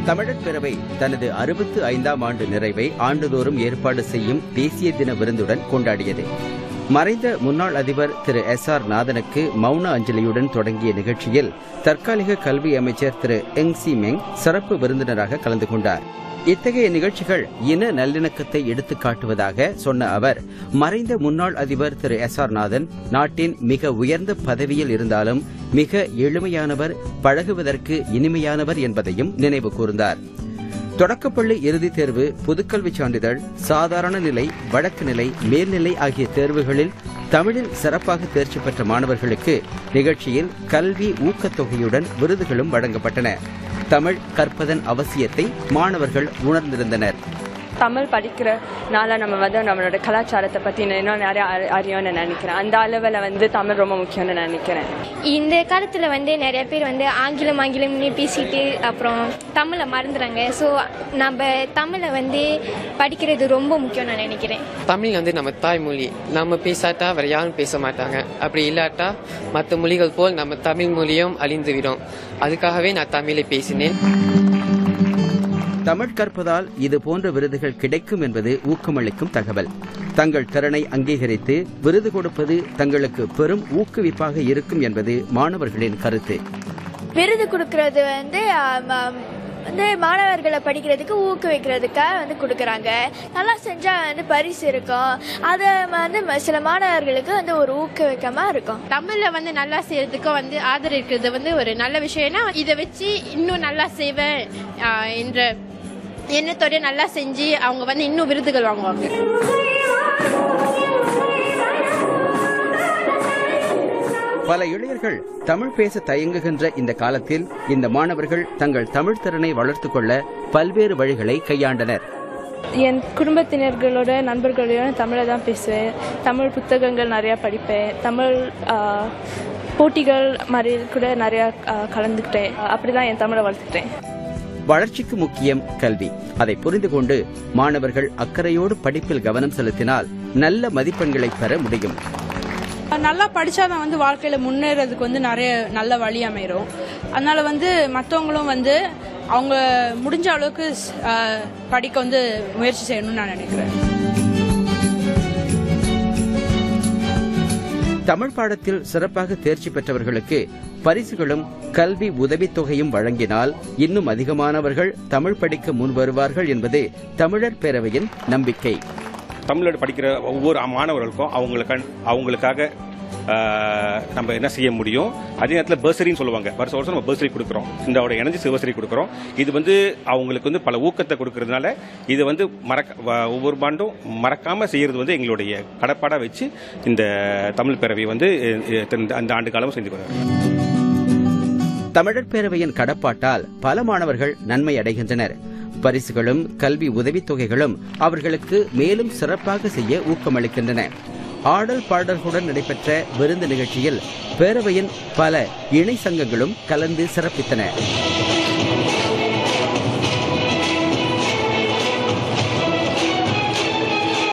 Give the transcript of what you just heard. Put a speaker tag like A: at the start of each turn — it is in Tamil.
A: தமிழர் பேரவை தனது அறுபத்து ஐந்தாம் ஆண்டு நிறைவை ஆண்டுதோறும் ஏற்பாடு செய்யும் தேசிய தின விருந்துடன் கொண்டாடியது மறைந்த முன்னாள் அதிபர் திரு எஸ் ஆர் நாதனுக்கு மௌன அஞ்சலியுடன் தொடங்கிய நிகழ்ச்சியில் தற்காலிக கல்வி அமைச்சர் திரு எங் சி மெங் சிறப்பு விருந்தினராக கலந்து கொண்டார் இத்தகைய நிகழ்ச்சிகள் இன நல்லிணக்கத்தை எடுத்துக் காட்டுவதாக சொன்ன அவர் மறைந்த முன்னாள் அதிபர் திரு எஸ் ஆர் நாதன் நாட்டின் மிக உயர்ந்த பதவியில் இருந்தாலும் மிக எளிமையானவர் பழகுவதற்கு இனிமையானவர் என்பதையும் நினைவு கூர்ந்தார் தொடக்கப்பள்ளி இறுதித் தேர்வு பொதுக்கல்வி சான்றிதழ் சாதாரண நிலை வழக்கு நிலை மேல்நிலை ஆகிய தேர்வுகளில் தமிழில் சிறப்பாக தேர்ச்சி பெற்ற மாணவர்களுக்கு நிகழ்ச்சியில் கல்வி ஊக்கத்தொகையுடன் விருதுகளும் வழங்கப்பட்டன தமிழ் கற்பதன் அவசியத்தை மாணவர்கள் உணர்ந்திருந்தனர்
B: தமிழ் படிக்கிறனால நம்ம வந்து நம்மளோட கலாச்சாரத்தை பற்றி இன்னும் நிறைய அறி- அறியோம்னு நினைக்கிறேன் அந்த அளவில் வந்து தமிழ் ரொம்ப முக்கியம்னு நினைக்கிறேன்
C: இந்த காலத்தில் வந்து நிறைய பேர் வந்து ஆங்கிலம் ஆங்கிலம்னு பேசிட்டு அப்புறம் தமிழை மறந்துடுறாங்க ஸோ நம்ம தமிழை வந்து படிக்கிறது ரொம்ப முக்கியம் நான் நினைக்கிறேன்
D: தமிழ் வந்து நம்ம தாய்மொழி நம்ம பேசாட்டா வேற யாரும் பேச மாட்டாங்க அப்படி இல்லாட்டா மற்ற மொழிகள் போல் நம்ம தமிழ் மொழியும் அழிந்துவிடும் அதுக்காகவே நான் தமிழை பேசினேன்
A: தமிழ் கற்பதால் இது போன்ற விருதுகள் கிடைக்கும் என்பது ஊக்கமளிக்கும் தகவல் தங்கள் திறனை அங்கீகரித்து விருது கொடுப்பது தங்களுக்கு பெரும் ஊக்குவிப்பாக இருக்கும் என்பது மாணவர்களின் கருத்து
E: விருது கொடுக்கறது வந்து ஆம், ஆம், வந்து மாணவர்களை படிக்கிறதுக்கு ஊக்குவிக்கிறதுக்காக வந்து கொடுக்குறாங்க நல்லா செஞ்சால் வந்து பரிசு இருக்கும் அது வந்து ம- சில மாணவர்களுக்கு வந்து ஒரு ஊக்குவிக்கமாக இருக்கும்
F: தமிழ்ல வந்து நல்லா செய்யறதுக்கு வந்து ஆதரிக்கிறது வந்து ஒரு நல்ல விஷயம்னா இதை வச்சு இன்னும் நல்லா செய்வேன் ஆஹ், என்ற எண்ணத்தோட நல்லா செஞ்சு அவங்க வந்து இன்னும் விருதுகள் வாங்குவாங்க
A: பல இளைஞர்கள் தமிழ் பேச தயங்குகின்ற இந்த காலத்தில் இந்த மாணவர்கள் தங்கள் தமிழ் திறனை வளர்த்துக் கொள்ள பல்வேறு வழிகளை கையாண்டனர்
B: என் குடும்பத்தினர்களோட நண்பர்களோட தமிழை தான் பேசுவேன் தமிழ் புத்தகங்கள் நிறையா படிப்பேன் தமிழ் ஆ, போட்டிகள் மாதிரி கூட நிறையா ஆ, கலந்துக்கிட்டேன் அப்படி தான் என் தமிழை வளர்த்துக்கிட்டேன்
A: வளர்ச்சிக்கு முக்கியம் கல்வி அதை புரிந்து கொண்டு மாணவர்கள் அக்கறையோடு படிப்பில் கவனம் செலுத்தினால் நல்ல மதிப்பெண்களை பெற முடியும்
G: நல்லா படிச்சாதான் வந்து வாழ்க்கையில முன்னேறதுக்கு வந்து நிறைய நல்ல வழி அமையும் அதனால வந்து மற்றவங்களும் வந்து அவங்க முடிஞ்ச அளவுக்கு அஹ், படிக்க வந்து முயற்சி செய்யணும்னு நான் நினைக்கிறேன்
A: தமிழ் பாடத்தில் சிறப்பாக தேர்ச்சி பெற்றவர்களுக்கு பரிசுகளும் கல்வி உதவித்தொகையும் வழங்கினால் இன்னும் அதிகமானவர்கள் தமிழ் படிக்க முன் வருவார்கள் என்பது தமிழர் பேரவையின் நம்பிக்கை
H: தமிழோட படிக்கிற ஒவ்வொரு மாணவர்களுக்கும் அவங்களுக்கு அவங்களுக்காக ஆஹ், நம்ம என்ன செய்ய முடியும் அதே நேரத்தில் பர்சரின்னு சொல்லுவாங்க வருஷம் வருஷம் நம்ம பர்சரி கொடுக்குறோம் இந்த இணைஞ்சு சிவசரி கொடுக்குறோம் இது வந்து அவங்களுக்கு வந்து பல ஊக்கத்தை கொடுக்கறதுனால இது வந்து மறக்க வ- ஒவ்வொரு பாண்டும் மறக்காம செய்யறது வந்து எங்களுடைய கடப்பாடா வச்சு இந்த தமிழ் பேரவை வந்து அஹ், இந்த- அந்த ஆண்டு காலமும் செஞ்சு கொடுக்குறோம்
A: தமிழர் பேரவையின் கடப்பாட்டால் பல மாணவர்கள் நன்மை அடைகின்றனர் பரிசுகளும் கல்வி உதவித்தொகைகளும் அவர்களுக்கு மேலும் சிறப்பாக செய்ய ஊக்கமளிக்கின்றன ஆடல் பாடல்களுடன் நடைபெற்ற விருந்து நிகழ்ச்சியில் பேரவையின் பல இணை சங்கங்களும் கலந்து சிறப்பித்தன